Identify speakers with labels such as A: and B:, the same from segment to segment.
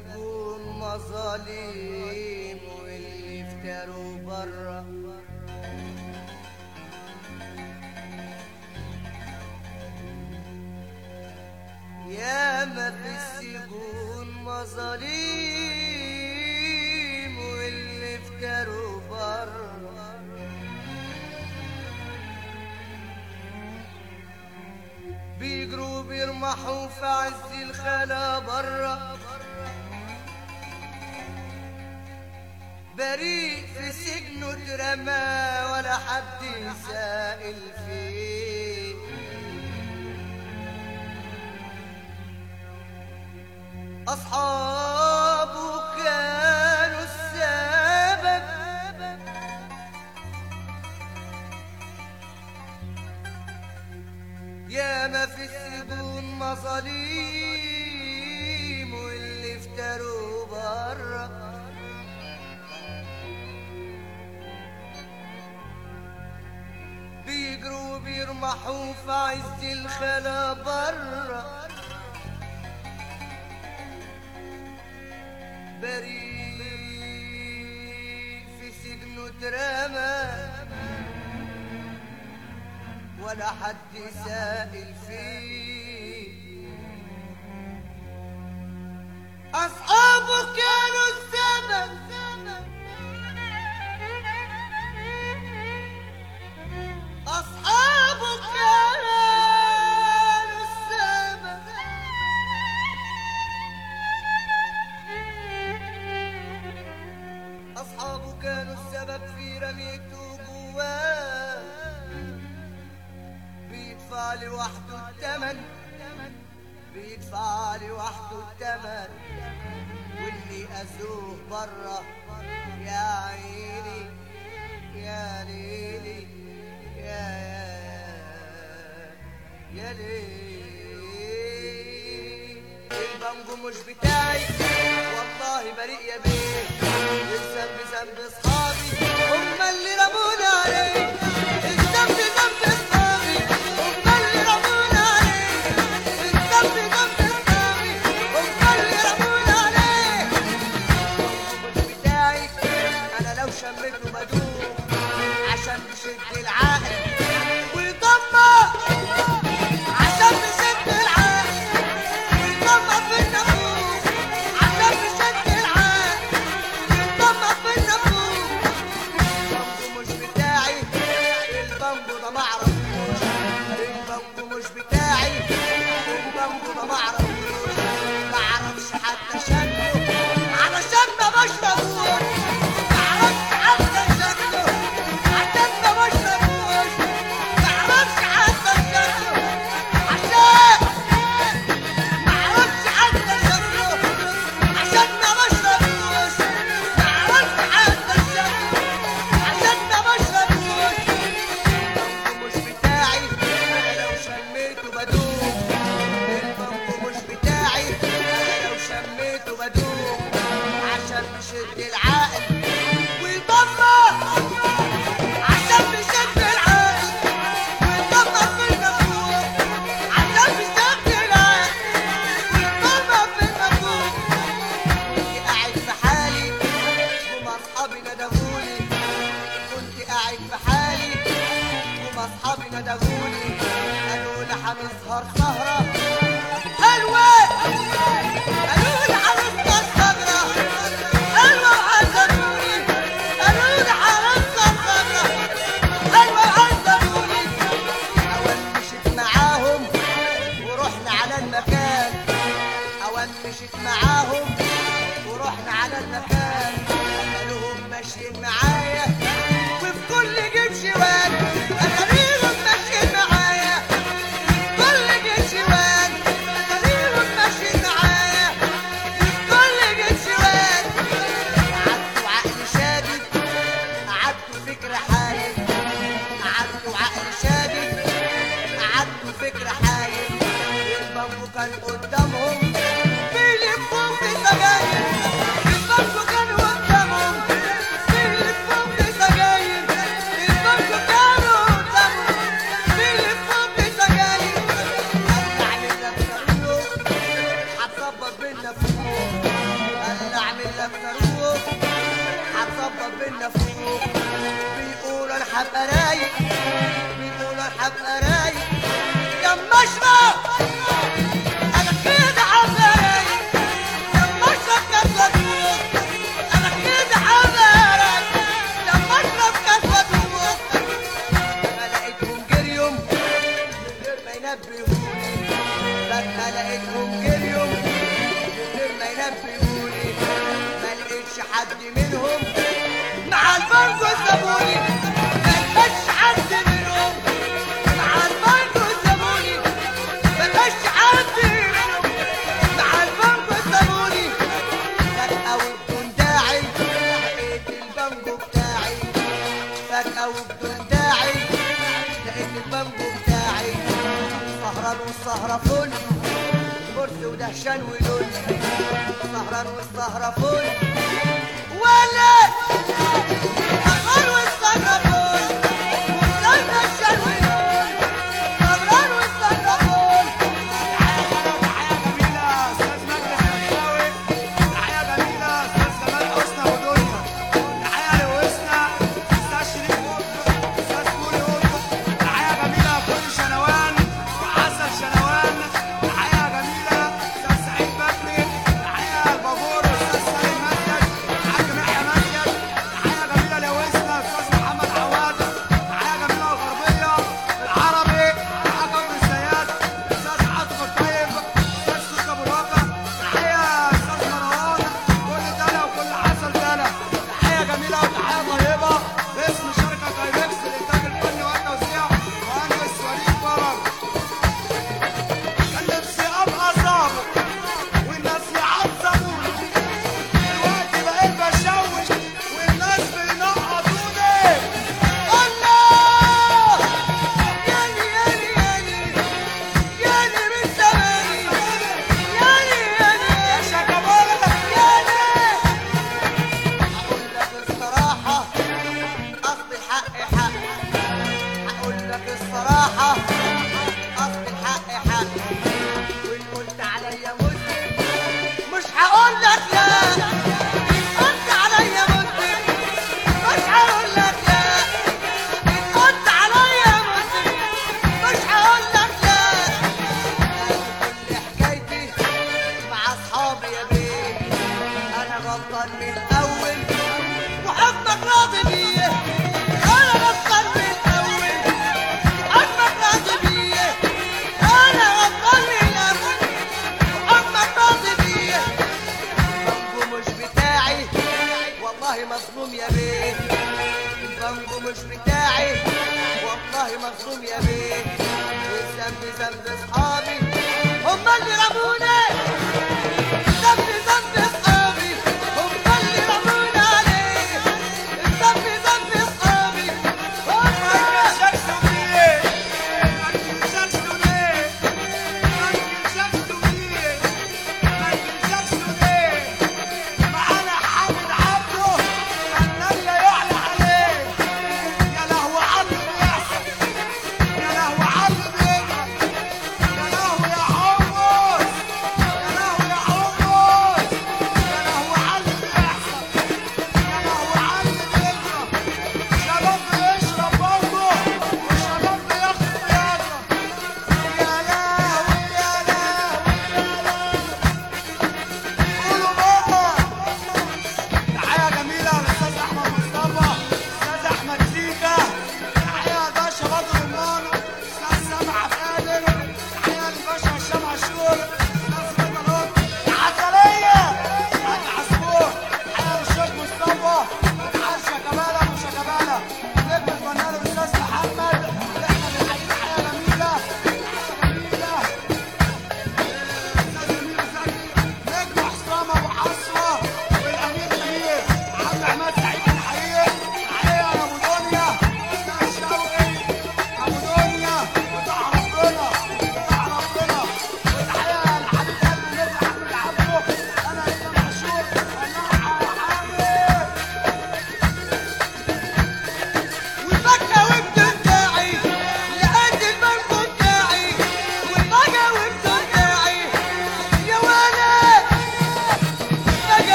A: السجون مظاليم واللي افتروا برا يا ما في السجون مظاليم واللي افتروا برا بيجروا بيرمحوا في عز الخلا برا بريء في سجنه اترمى ولا حد سائل فيه أصحابه كانوا السبب يا ما في السجون مظاليم واللي افتروا برا بيجروا بيرمحوا في عز الخلا برا بريء في سجنه اترمى ولا حد سائل فيه أصحابه كانوا السبب أصحابه كانوا السبب أصحابه كانوا السبب في رميته جواه بيدفع لوحده التمن بيدفع لوحده التمن واللي أذوه برا يا عيني يا ليلي يا يا يا ليلي البنجو مش بتاعي والله بريء يا بيه الذنب ذنب اصحابي هم اللي رمونا عليه الذنب ذنب اصحابي هم اللي رمونا عليه الذنب ذنب اصحابي هم اللي رمونا عليه مش بتاعي انا لو شميته بدوخ عشان تشد العقل ويطمع عشان تشد العقل ويطمع في النفوس عشان تشد العقل ويطمع في النفوس البامبو مش بتاعي البامبو ده معرفوش البامبو مش بتاعي البامبو ده معرفوش معرفش حتى شكله علشان ما بشربوش معرفش حتى شكله عشان ما بشربوش معرفش حتى شكله عشان معرفش حتى شكله عشان ما بشربوش معرفش حتى شكله عشان ما بشربوش البامبو مش بتاعي انا لو شميته بدوخ البامبو مش بتاعي انا لو شميته بدوخ عشان بشد العقل ويطمع عشان بشد العقل ويطمع في النفوس عشان بشد العقل ويطمع في النفوس كنت قاعد في حالي وما اصحابي ندهوني كنت قاعد في حالي وما اصحابي ندهوني قالوا لي هنسهر سهرة حلوة قالوا لي هنسهر سهرة حلوة وعزموني قالوا لي هنسهر سهرة حلوة وعزموني أول مشيت معاهم ورحنا على المكان أول مشيت معاهم ورحنا على المكان قالوهم ماشيين معايا وفي كل جيب شوال أتاريهم ماشيين معايا في كل جيب شوال أتاريهم ماشيين معايا في كل جيب شوال قعدت وعقلي شادد قعدت فكرة حايل قعدت وعقلي شادد قعدت فكرة حايل البامبو كان قدامهم بيلفوا في سجاير البامبو كان قدامهم بيلفوا في سجاير البامبو كان قدامهم بيلفوا في سجاير ارجع لنفسه هتظبط بينا فوق بينا فوق بيقولوا انا هبقى رايق بيقولوا انا هبقى رايق لما اشرب انا كده هبقى رايق لما اشرب كاس وادوق انا كده هبقى رايق لما اشرب كاس وادوق انا لقيتهم جريهم من غير ما ينبهوني فجأة لقيتهم جريهم من غير ما ينبهوني ما لقيتش حد منهم مع البنجو سابوني ما لقيتش حد منهم مع البنجو سابوني ما لقيتش حد منهم مع البنجو سابوني فجأة وبدون داعي لقيت البنجو بتاعي فجأة وبدون داعي لقيت البنجو بتاعي سهران والسهرة فل كرسي ودهشان ولول سهران والسهرة فل ولا سهران والسهرة فل كرسي ودهشان ولول سهران والسهرة فل
B: تحية جميلة أستاذ مجدي الشرقاوي تحية جميلة أستاذ جمال حسنى ودنيا تحية لوسنا أستاذ شريف قطب أستاذ كوري قطب تحية جميلة لكل شنوان وعسل شنوان تحية جميلة أستاذ سعيد بكري تحية البابور أستاذ سالم مسجد الحاج محيى مسجد تحية جميلة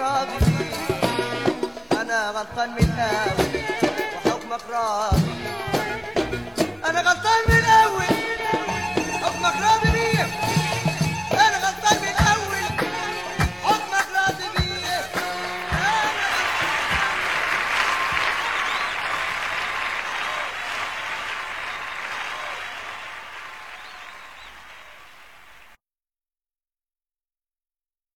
A: راضي انا غلطان من الاول وحكمك راضي انا غلطان من الاول